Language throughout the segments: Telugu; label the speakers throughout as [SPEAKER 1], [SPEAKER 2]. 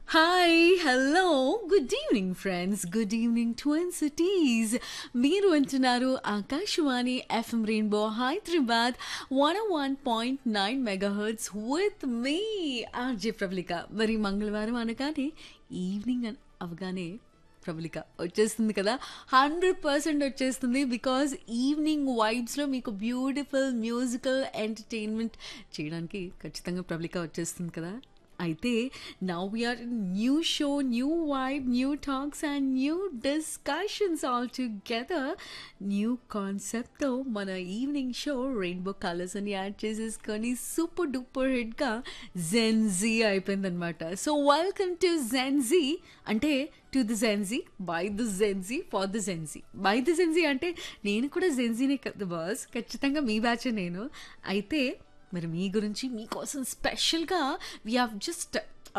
[SPEAKER 1] hi hello good evening friends good evening twin cities మీరు వింటున్నారు Akashvani FM rainbow Hyderabad one one point nine megahertz with మీ ఆర్జే ప్రబలిక మరి మంగళవారం అనగానే ఈవినింగ్ అన్- అవగానే ప్రబలిక వచ్చేస్తుంది కదా హండ్రెడ్ పర్సెంట్ వచ్చేస్తుంది బికాజ్ ఈవినింగ్ వైబ్స్లో మీకు బ్యూటిఫుల్ మ్యూజికల్ ఎంటర్టైన్మెంట్ చేయడానికి ఖచ్చితంగా ప్రబలిక వచ్చేస్తుంది కదా అయితే now we are new show new vibe new talks and new discussions all together new కాన్సెప్ట్తో మన ఈవినింగ్ షో రెయిన్బో కలర్స్ అని యాడ్ చేసేసుకొని సూపర్ డూపర్ హిట్గా జెన్జీ అయిపోయిందనమాట సో వెల్కమ్ టు జెన్జీ అంటే to the Gen Z by the Gen Z for the Gen Z by the Gen Z అంటే నేను కూడా జెన్జీనే కదా బాస్ ఖచ్చితంగా మీ బ్యాచ్ నేను అయితే మరి మీ గురించి మీకోసం స్పెషల్గా we have just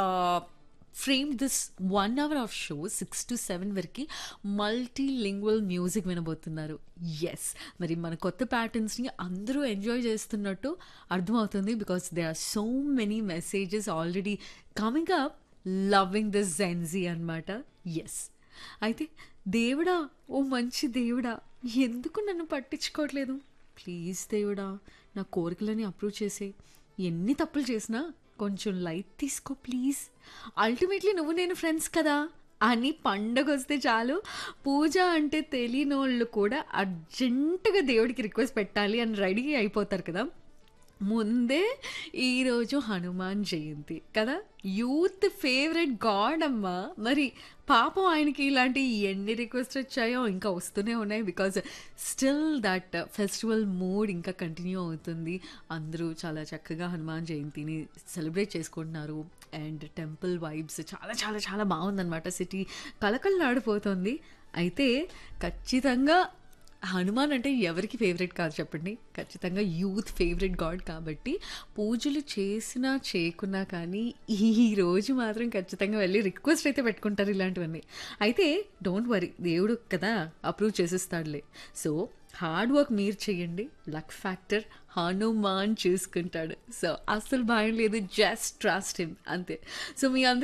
[SPEAKER 1] frame this one hour of show six to seven వరకు మల్టీ లింగ్వల్ మ్యూజిక్ వినబోతున్నారు ఎస్ మరి మన కొత్త ప్యాటర్న్స్ని అందరూ ఎంజాయ్ చేస్తున్నట్టు అర్థమవుతుంది because they are so many messages already coming up loving this Gen Z అనమాట ఎస్ అయితే దేవుడా ఓ మంచి దేవుడా ఎందుకు నన్ను పట్టించుకోవట్లేదు ప్లీజ్ దేవుడా నా కోరికలని అప్రూవ్ చేసే ఎన్ని తప్పులు చేసినా కొంచెం లైట్ తీసుకో ప్లీజ్ అల్టిమేట్లీ నువ్వు నేను ఫ్రెండ్స్ కదా అని పండగ వస్తే చాలు పూజ అంటే తెలియనోళ్ళు కూడా అర్జెంటుగా దేవుడికి రిక్వెస్ట్ పెట్టాలి అని రెడీ అయిపోతారు కదా ముందే ఈరోజు హనుమాన్ జయంతి కదా యూత్ ఫేవరెట్ గాడ్ అమ్మా మరి పాపం ఆయనకి ఇలాంటి ఎన్ని రిక్వెస్ట్ వచ్చాయో ఇంకా వస్తూనే ఉన్నాయి because still that festival mood ఇంకా కంటిన్యూ అవుతుంది అందరూ చాలా చక్కగా హనుమాన్ జయంతిని సెలబ్రేట్ చేసుకుంటున్నారు అండ్ టెంపుల్ వైబ్స్ చాలా చాలా చాలా బాగుందన్నమాట సిటీ కలకలలాడిపోతుంది అయితే ఖచ్చితంగా హనుమాన్ అంటే ఎవరికి ఫేవరెట్ కాదు చెప్పండి ఖచ్చితంగా యూత్ ఫేవరెట్ గాడ్ కాబట్టి పూజలు చేసినా చేయకున్నా కానీ ఈ రోజు మాత్రం ఖచ్చితంగా వెళ్ళి రిక్వెస్ట్ అయితే పెట్టుకుంటారు ఇలాంటివన్నీ అయితే డోంట్ వరీ దేవుడు కదా అప్రూవ్ చేసేస్తాడులే సో హార్డ్ వర్క్ మీరు చేయండి లక్ ఫ్యాక్టర్ హనుమాన్ చూసుకుంటాడు సో అస్సలు భయం లేదు జస్ట్ ట్రస్ట్ హిమ్ అంతే సో మీ అందరూ